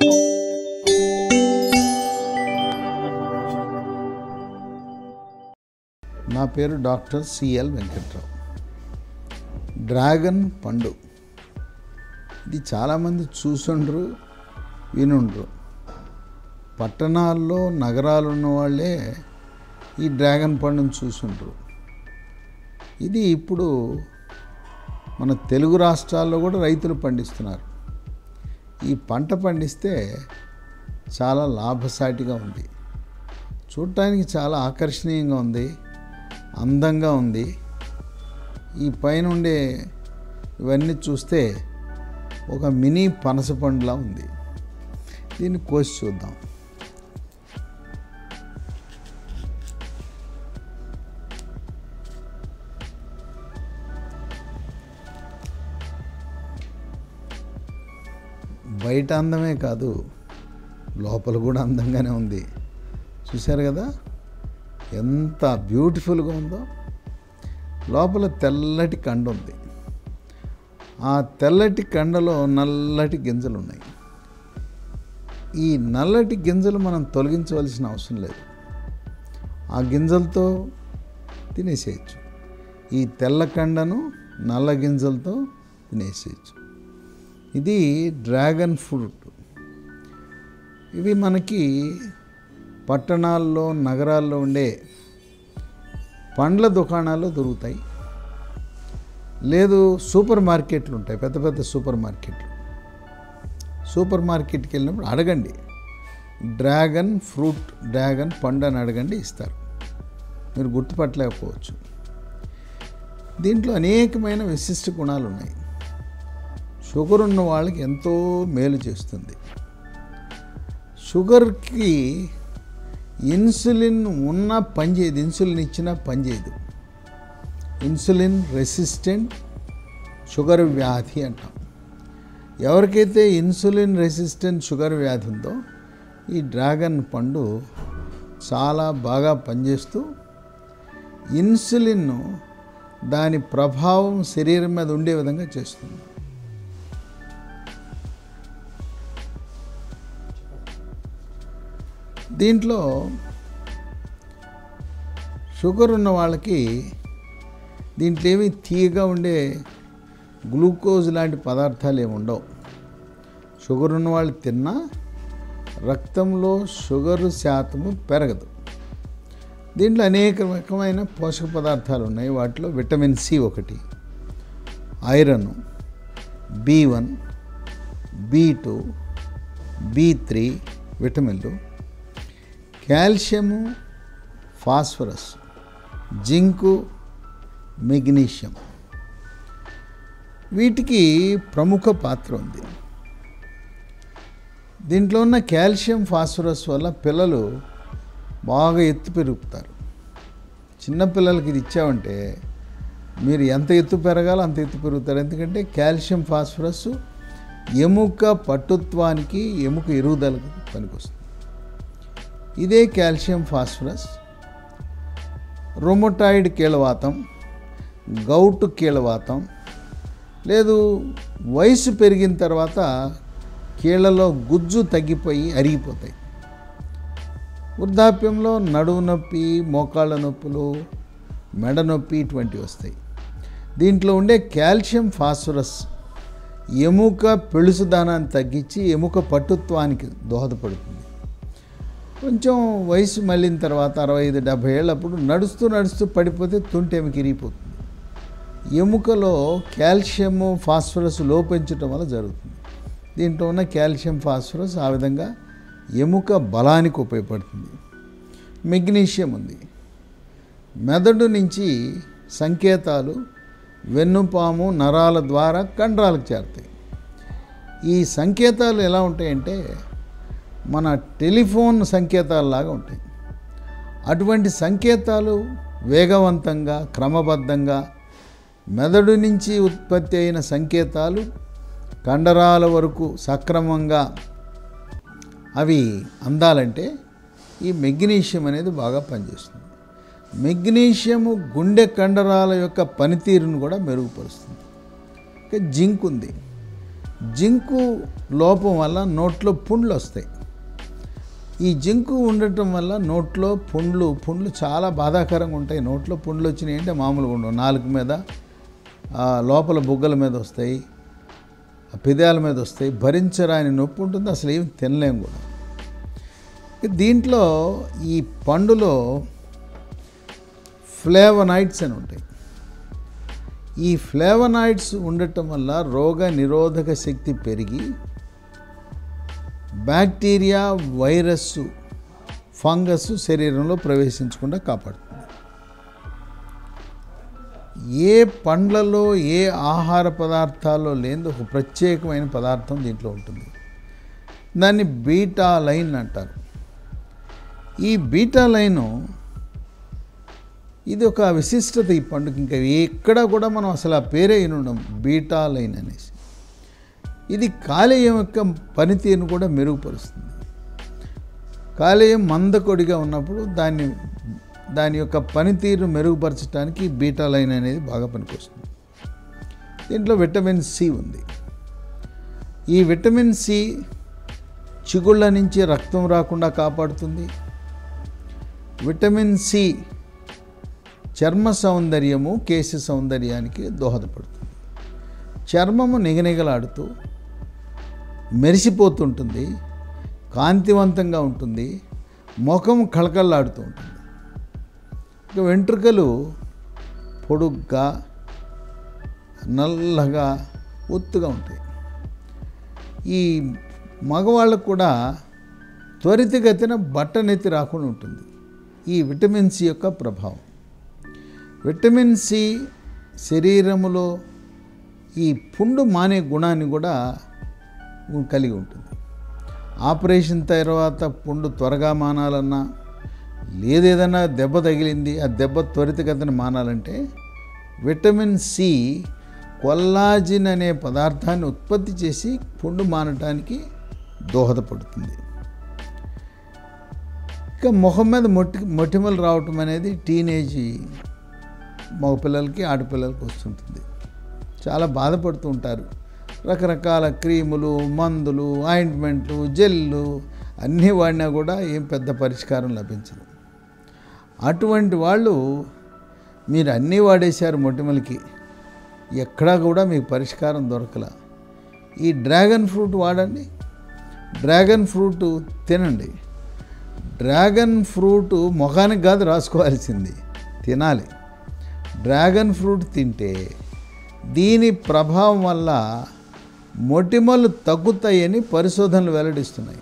నా పేరు doctor CL Venkatrao dragon పండు ఇది చాలామంది చూసుండ్రు వినుండ్రు పట్టణాల్లో నగరాలు ఉన్న వాళ్ళే ఈ డ్రాగన్ పండును చూసుండ్రు ఇది ఇప్పుడు మన తెలుగు రాష్ట్రాల్లో కూడా రైతులు పండిస్తున్నారు ఈ పంట పండిస్తే చాలా లాభసాటిగా ఉంది చూడటానికి చాలా ఆకర్షణీయంగా ఉంది అందంగా ఉంది ఈ పైన ఉండే ఇవన్నీ చూస్తే ఒక మినీ పనస పండులా ఉంది దీన్ని కోసి చూద్దాం బయట అందమే కాదు లోపల కూడా అందంగానే ఉంది చూశారు కదా ఎంత బ్యూటిఫుల్గా ఉందో లోపల తెల్లటి కండ ఉంది ఆ తెల్లటి కండలో నల్లటి గింజలు ఉన్నాయి ఈ నల్లటి గింజలు మనం తొలగించవలసిన అవసరం లేదు ఆ గింజలతో తినేసేయచ్చు ఈ తెల్ల కండను నల్ల గింజలతో తినేసేయచ్చు ఇది డ్రాగన్ ఫ్రూట్ ఇవి మనకి పట్టణాల్లో నగరాల్లో ఉండే పండ్ల దుకాణాల్లో దొరుకుతాయి లేదు సూపర్ మార్కెట్లు ఉంటాయి పెద్ద పెద్ద సూపర్ మార్కెట్లు సూపర్ మార్కెట్కి వెళ్ళినప్పుడు అడగండి డ్రాగన్ ఫ్రూట్ డ్రాగన్ పండు అని అడగండి ఇస్తారు మీరు గుర్తుపట్టలేకపోవచ్చు దీంట్లో అనేకమైన విశిష్ట గుణాలు ఉన్నాయి షుగర్ ఉన్న వాళ్ళకి ఎంతో మేలు చేస్తుంది షుగర్కి ఇన్సులిన్ ఉన్న పనిచేయదు ఇన్సులిన్ ఇచ్చినా పనిచేయదు ఇన్సులిన్ రెసిస్టెంట్ షుగర్ వ్యాధి అంటాం ఎవరికైతే ఇన్సులిన్ రెసిస్టెంట్ షుగర్ వ్యాధి ఉందో ఈ డ్రాగన్ పండు చాలా బాగా పనిచేస్తూ ఇన్సులిన్ దాని ప్రభావం శరీరం మీద ఉండే విధంగా చేస్తుంది దీంట్లో షుగర్ ఉన్న వాళ్ళకి దీంట్లో ఏమి తీయగా ఉండే గ్లూకోజ్ లాంటి పదార్థాలు ఏమి ఉండవు షుగర్ ఉన్న వాళ్ళు తిన్నా రక్తంలో షుగర్ శాతము పెరగదు దీంట్లో అనేక రకమైన పోషక పదార్థాలు ఉన్నాయి వాటిలో విటమిన్ సి ఒకటి iron B one B two B three విటమిన్లు కాల్షియము ఫాస్ఫరస్ జింకు మెగ్నీషియం వీటికి ప్రముఖ పాత్ర ఉంది దీంట్లో ఉన్న కాల్షియం ఫాస్ఫరస్ వల్ల పిల్లలు బాగా ఎత్తు పెరుగుతారు చిన్నపిల్లలకి ఇది ఇచ్చామంటే మీరు ఎంత ఎత్తు పెరగాలో అంత ఎత్తు పెరుగుతారు ఎందుకంటే కాల్షియం ఫాస్ఫరస్ ఎముక పట్టుత్వానికి ఎముక ఎరుగుదలకు పనికొస్తుంది ఇదే కాల్షియం ఫాస్ఫరస్ రొమటాయిడ్ కీళ్ళవాతం గౌటు కీళ్ళవాతం లేదు వయసు పెరిగిన తర్వాత కీళ్ళలో గుజ్జు తగ్గిపోయి అరిగిపోతాయి వృద్ధాప్యంలో నడువు నొప్పి మోకాళ్ళ నొప్పులు మెడ నొప్పి ఇటువంటివి వస్తాయి దీంట్లో ఉండే కాల్షియం ఫాస్ఫరస్ ఎముక పెళుసుదానాన్ని తగ్గించి ఎముక పట్టుత్వానికి దోహదపడుతుంది కొంచెం వయసు మళ్ళిన తర్వాత అరవై ఐదు డెబ్భై ఏళ్ళప్పుడు నడుస్తూ నడుస్తూ పడిపోతే తుంటి ఎముక ఇరిగిపోతుంది ఎముకలో కాల్షియము ఫాస్ఫరస్ లోపించటం వల్ల జరుగుతుంది దీంట్లో ఉన్న కాల్షియం ఫాస్ఫరస్ ఆ విధంగా ఎముక బలానికి ఉపయోగపడుతుంది మెగ్నీషియం ఉంది మెదడు నుంచి సంకేతాలు వెన్నుపాము నరాల ద్వారా కండరాలకు చేరుతాయి ఈ సంకేతాలు ఎలా ఉంటాయంటే మన టెలిఫోన్ సంకేతాలలాగా ఉంటాయి అటువంటి సంకేతాలు వేగవంతంగా క్రమబద్ధంగా మెదడు నుంచి ఉత్పత్తి అయిన సంకేతాలు కండరాల వరకు సక్రమంగా అవి అందాలంటే ఈ మెగ్నీషియం అనేది బాగా పనిచేస్తుంది మెగ్నీషియము గుండె కండరాల యొక్క పనితీరును కూడా మెరుగుపరుస్తుంది ఇంకా జింక్ ఉంది జింకు లోపం వల్ల నోట్లో పుండ్లు వస్తాయి ఈ జింకు ఉండటం వల్ల నోట్లో పుండ్లు పుండ్లు చాలా బాధాకరంగా ఉంటాయి నోట్లో పుండ్లు వచ్చినాయి అంటే మామూలుగా ఉండవు నాలుగు మీద ఆ లోపల బుగ్గల మీద వస్తాయి ఆ పెదాల మీద వస్తాయి భరించరాని నొప్పి ఉంటుంది అసలు ఏం తినలేం కూడా దీంట్లో ఈ పండులో ఫ్లేవనాయిడ్స్ అని ఉంటాయి ఈ ఫ్లేవనాయిడ్స్ ఉండటం వల్ల రోగ నిరోధక శక్తి పెరిగి బ్యాక్టీరియా వైరస్ ఫంగస్ శరీరంలో ప్రవేశించకుండా కాపాడుతుంది ఏ పండ్లలో ఏ ఆహార పదార్థాల్లో లేని ఒక ప్రత్యేకమైన పదార్థం దీంట్లో ఉంటుంది దాన్ని బీటా లైన్ అంటారు ఈ బీటా లైను ఇది ఒక విశిష్టత ఈ పండుగ ఇంకా ఎక్కడ కూడా మనం అసలు ఆ పేరే వినుండం బీటా లైన్ అనేసి ఇది కాలేయం యొక్క పనితీరును కూడా మెరుగుపరుస్తుంది కాలేయం మందకొడిగా ఉన్నప్పుడు దాన్ని దాని యొక్క పనితీరు మెరుగుపరచడానికి బీటా లైన్ అనేది బాగా పనికొస్తుంది దీంట్లో విటమిన్ సి ఉంది ఈ విటమిన్ సి చిగుళ్ళ నుంచి రక్తం రాకుండా కాపాడుతుంది విటమిన్ సి చర్మ సౌందర్యము కేశ సౌందర్యానికి దోహదపడుతుంది చర్మము నిగనిగలాడుతూ మెరిసిపోతుంటుంది కాంతివంతంగా ఉంటుంది ముఖం కళకళలాడుతూ ఉంటుంది ఇక వెంట్రుకలు పొడుగ్గా నల్లగా ఒత్తుగా ఉంటాయి ఈ మగవాళ్ళకు కూడా త్వరితగతిన బట్టనెత్తి రాకుండా ఉంటుంది ఈ విటమిన్ సి యొక్క ప్రభావం విటమిన్ సి శరీరములో ఈ పుండు మానే గుణాన్ని కూడా కలిగి ఉంటుంది ఆపరేషన్ తర్వాత పుండు త్వరగా మానాలన్నా లేదేదన్నా దెబ్బ తగిలింది ఆ దెబ్బ త్వరితగతిన మానాలంటే విటమిన్ సి కొల్లాజిన్ అనే పదార్థాన్ని ఉత్పత్తి చేసి పుండు మానటానికి దోహదపడుతుంది ఇక ముఖం మీద మొట్టి మొటిమలు రావటం అనేది టీనేజ్ మగపిల్లలకి ఆడపిల్లలకి వస్తుంటుంది చాలా బాధపడుతూ ఉంటారు రకరకాల క్రీములు మందులు ఆయింట్మెంట్లు జెల్లు అన్నీ వాడినా కూడా ఏం పెద్ద పరిష్కారం లభించదు అటువంటి వాళ్ళు మీరు అన్నీ వాడేశారు మొటిమలకి ఎక్కడా కూడా మీకు పరిష్కారం దొరకల ఈ డ్రాగన్ ఫ్రూట్ వాడండి డ్రాగన్ ఫ్రూట్ తినండి డ్రాగన్ ఫ్రూట్ ముఖానికి కాదు రాసుకోవాల్సింది తినాలి డ్రాగన్ ఫ్రూట్ తింటే దీని ప్రభావం వల్ల మొటిమలు తగ్గుతాయని పరిశోధనలు వెల్లడిస్తున్నాయి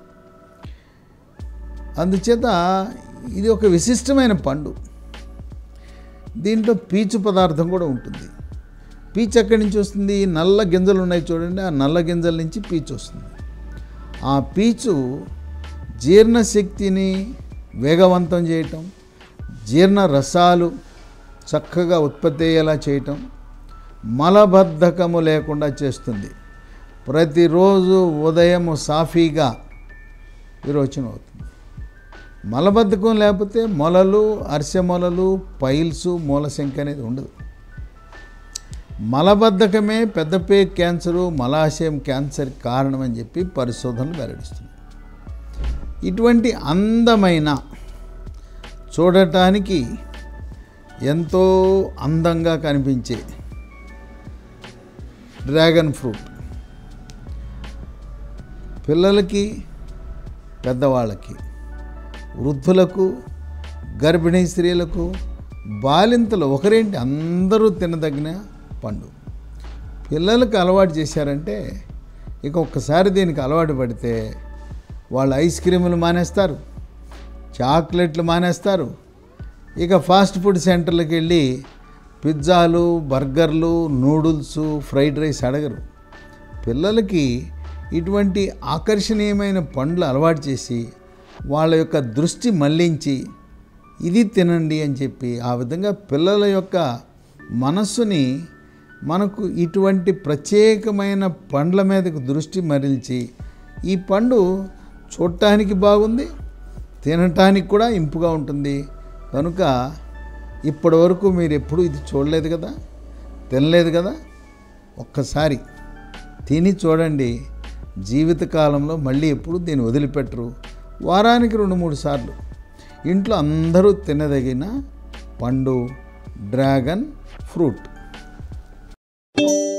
అందుచేత ఇది ఒక విశిష్టమైన పండు దీంట్లో పీచు పదార్థం కూడా ఉంటుంది పీచు ఎక్కడి నుంచి వస్తుంది నల్ల గింజలు ఉన్నాయి చూడండి ఆ నల్ల గింజల నుంచి పీచు వస్తుంది ఆ పీచు జీర్ణశక్తిని వేగవంతం చేయటం జీర్ణ రసాలు చక్కగా ఉత్పత్తి అయ్యేలా చేయటం మలబద్ధకము లేకుండా చేస్తుంది ప్రతిరోజు ఉదయం సాఫీగా విరోచనం అవుతుంది మలబద్ధకం లేకపోతే మొలలు అర్శమొలలు పైల్స్ మూలశంక అనేది ఉండదు మలబద్ధకమే పెద్దపే క్యాన్సరు మలాశయం క్యాన్సర్ కారణం అని చెప్పి పరిశోధనలు వెల్లడిస్తున్నాయి ఇటువంటి అందమైన చూడటానికి ఎంతో అందంగా కనిపించే డ్రాగన్ ఫ్రూట్ పిల్లలకి పెద్దవాళ్ళకి వృద్ధులకు గర్భిణీ స్త్రీలకు బాలింతలు ఒకరేంటి అందరూ తినదగిన పండు పిల్లలకు అలవాటు చేశారంటే ఇక ఒక్కసారి దీనికి అలవాటు పడితే వాళ్ళు ఐస్ క్రీములు మానేస్తారు చాక్లెట్లు మానేస్తారు ఇక ఫాస్ట్ ఫుడ్ సెంటర్లకు వెళ్ళి పిజ్జాలు బర్గర్లు నూడిల్స్ ఫ్రైడ్ రైస్ అడగరు పిల్లలకి ఇటువంటి ఆకర్షణీయమైన పండ్లు అలవాటు చేసి వాళ్ళ యొక్క దృష్టి మళ్లించి ఇది తినండి అని చెప్పి ఆ విధంగా పిల్లల యొక్క మనస్సుని మనకు ఇటువంటి ప్రత్యేకమైన పండ్ల మీదకు దృష్టి మరల్చి ఈ పండు చూడటానికి బాగుంది తినటానికి కూడా ఇంపుగా ఉంటుంది కనుక ఇప్పటి వరకు మీరు ఎప్పుడు ఇది చూడలేదు కదా తినలేదు కదా ఒక్కసారి తిని చూడండి జీవితకాలంలో మళ్ళీ ఎప్పుడు దీన్ని వదిలిపెట్టరు వారానికి రెండు మూడు సార్లు ఇంట్లో అందరూ తినదగిన పండు డ్రాగన్ ఫ్రూట్